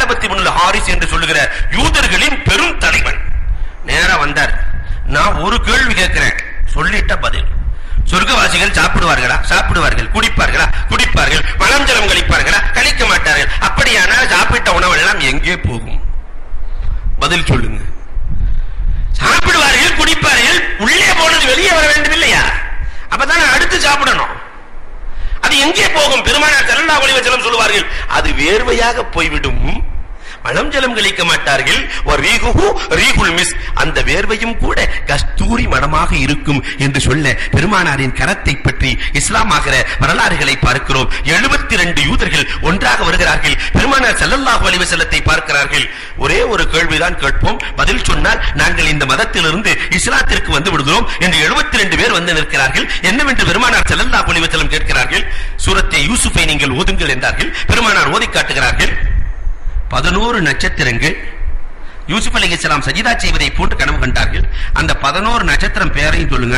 அக்பத்தி முன்னுல் Harris என்று சொல்லுகிற யூதர்களின் பெரும் தலைவன் நேரா வந்தார் நான் ஒரு கேள்வி கேட்கிறேன் சொல்லிட்ட பதில் சொர்க்கவாசிகள் சாப்பிடுவார்களா சாப்பிடுவார்கள் குடிப்பார்களா குடிப்பார்கள் மலம் ஜலம் கழிப்பார்களா கழிக்க மாட்டார்கள் அப்படியானால் சாப்பிட்ட உணவெல்லாம் எங்கே போகும் பதில் சொல்லுங்க சாப்பிடுவார்கள் குடிப்பார்கள் உள்ளே போனது வெளியே வர வேண்டும் இல்லையா அப்பதானே அடுத்து சாப்பிடணும் அது எங்கே போகும் பெருமானார் ஸல்லல்லாஹு அலைஹி வஸல்லம் சொல்லுவார்கள் அது வேர்வையாக போய்விடும் மலம் ஜலம் கழிக்க மாட்டார்கள் ஒரு ரீகுஹு ரீகுல் மிஸ் அந்த வேர்வையும் கூட கஸ்தூரி மனமாக இருக்கும் என்று சொல்ல பெருமானாரின் கரத்தை பற்றி இஸ்லாமாகிற வரலாறுகளை பார்க்கிறோம் 72 யூதர்கள் ஒன்றாக வருகிறார்கள் பெருமானார் ஸல்லல்லாஹு அலைஹி வஸல்லத்தை பார்க்கிறார்கள் ஒரே ஒரு கேள்விதான் கேட்போம் பதில் சொன்னால் நாங்கள் இந்த மதத்திலிருந்து இஸ்லாத்திற்கு வந்து விடுகிறோம் என்று 72 பேர் வந்து நிற்கிறார்கள் என்னவென்று பெருமானார் ஸல்லல்லாஹு அலைஹி வஸல்லம் கேட்கிறார்கள் சூரத்தை யூசுஃபை நீங்கள் ஓதுங்கள் என்றார்கள் பெருமானார் ஓதி காட்டுகிறார்கள் பதினோரு நட்சத்திரங்கள் யூசுப் அலைஹிஸ்ஸலாம் சஜிதா செய்வதை போன்று கனவு கண்டார்கள் அந்த பதினோரு நட்சத்திரம் பேரையும் சொல்லுங்க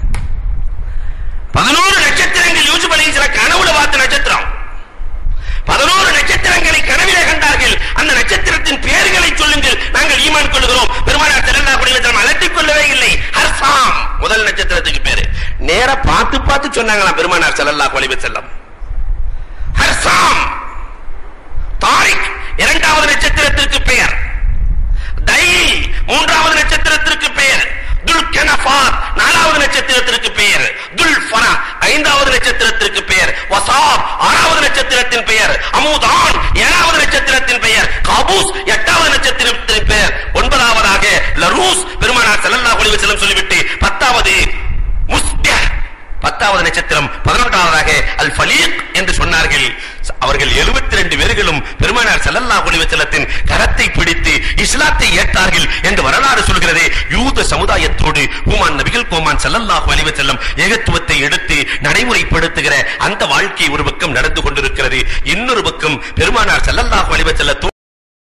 பதினோரு நட்சத்திரங்கள் யூசுப் அலைஹிஸ்ஸலாம் கனவுல பார்த்த நட்சத்திரம் பதினோரு நட்சத்திரங்களை கனவிலே கண்டார்கள் அந்த நட்சத்திரத்தின் பெயர்களை சொல்லுங்கள் நாங்கள் ஈமான் கொள்கிறோம் பெருமானார் ஸல்லல்லாஹு அலைஹி வஸல்லம் அலட்டிக் கொள்ளவே இல்லை ஹர்சாம் முதல் நட்சத்திரத்துக்கு பேரு நேரா பார்த்து பார்த்து சொன்னாங்களாம் பெருமானார் ஸல்லல்லாஹு அலைஹி வஸல்லம் ஹர்சாம் தாரிக் இரண்டாவது நட்சத்திரத்திற்கு பெயர் தைல் மூன்றாவது நட்சத்திரத்திற்கு பெயர் துல்கனஃபாத் நாலாவது நட்சத்திரத்திற்கு பெயர் துல்ஃபனா ஐந்தாவது நட்சத்திரத்திற்கு பெயர் வசாப் ஆறாவது நட்சத்திரத்தின் பெயர் அமுதான் ஏழாவது நட்சத்திரத்தின் பெயர் காபூஸ் எட்டாவது நட்சத்திரத்தின் பெயர் ஒன்பதாவதாக லரூஸ் பெருமானார் ஸல்லல்லாஹு அலைஹி வஸல்லம் சொல்லிவிட்டு பத்தாவது முஸ்பிஹ் பத்தாவது நட்சத்திரம் பதினொன்றாவதாக அல் ஃபலீக் என்று சொன்னார்கள் அவர்கள் 72 பேர்களும் பெருமானார் ஸல்லல்லாஹு அலைஹி வஸல்லத்தின் கரத்தை பிடித்து இஸ்லாத்தை ஏற்றார்கள் என்று வரலாறு சொல்கிறது யூத சமுதாயத்தோடு ஹுமான் நபிகள் கோமான் ஸல்லல்லாஹு அலைஹி வஸல்லம் ஏகத்துவத்தை எடுத்து நடைமுறைப்படுத்துகிற அந்த வாழ்க்கை ஒரு பக்கம் நடந்து கொண்டிருக்கிறது இன்னொரு பக்கம் பெருமானார் ஸல்லல்லாஹு அலைஹி வஸல்லத்தோடு